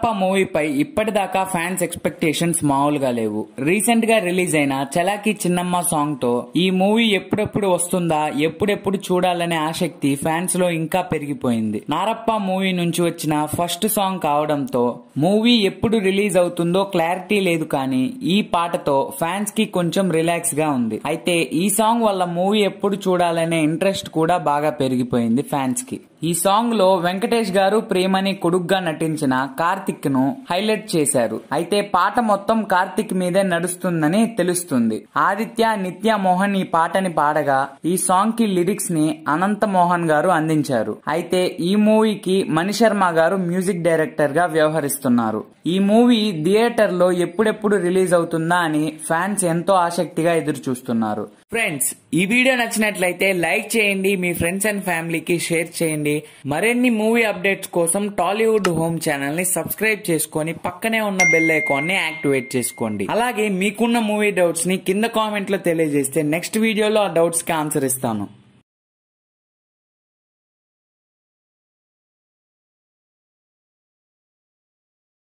నారప్ప మూవీపై ఇప్పటిదాకా fans expectations మామూలుగా లేవు రీసెంట్ గా రిలీజ్ అయిన చలాకి చిన్నమ్మ సాంగ్ తో ఈ మూవీ ఎప్పుడెప్పుడు వస్తుందా ఎప్పుడెప్పుడు చూడాలనే ఆసక్తి ఫ్యాన్స్ లో ఇంకా పెరిగిపోయింది నారప్ప మూవీ నుంచి వచ్చిన ఫస్ట్ సాంగ్ కావడంతో మూవీ ఎప్పుడు రిలీజ్ అవుతుందో క్లారిటీ లేదు కానీ ఈ పాటతో ఫ్యాన్స్ కి కొంచెం రిలాక్స్ గా ఉంది అయితే ఈ సాంగ్ వల్ల మూవీ ఎప్పుడు చూడాలనే ఇంట్రెస్ట్ కూడా బాగా పెరిగిపోయింది ఫ్యాన్స్ కి ఈ సాంగ్ లో వెంకటేష్ గారు ప్రేమని కొడుగ్గా నటించిన కార్తిక్ ను హైలైట్ చేశారు అయితే పాట మొత్తం కార్తిక్ మీదే నడుస్తుందని తెలుస్తుంది ఆదిత్య నిత్య మోహన్ ఈ పాటని పాడగా ఈ సాంగ్ కి లిరిక్స్ ని అనంత మోహన్ గారు అందించారు అయితే ఈ మూవీకి మణిశర్మ గారు మ్యూజిక్ డైరెక్టర్ గా వ్యవహరిస్తున్నారు ఈ మూవీ థియేటర్ లో ఎప్పుడెప్పుడు రిలీజ్ అవుతుందా అని ఫ్యాన్స్ ఎంతో ఆసక్తిగా ఎదురు చూస్తున్నారు ఫ్రెండ్స్ ఈ వీడియో నచ్చినట్లయితే లైక్ చేయండి మీ ఫ్రెండ్స్ అండ్ ఫ్యామిలీకి షేర్ చేయండి మరిన్ని మూవీ అప్డేట్స్ కోసం టాలీవుడ్ హోమ్ ఛానల్ ని సబ్స్క్రైబ్ చేసుకొని పక్కనే ఉన్న బెల్ ఐకాన్ ని యాక్టివేట్ చేసుకోండి అలాగే మీకున్న మూవీ డౌట్స్ ని కింద కామెంట్ లో తెలియజేస్తే నెక్స్ట్ వీడియోలో ఆ డౌట్స్ కి ఆన్సర్ ఇస్తాను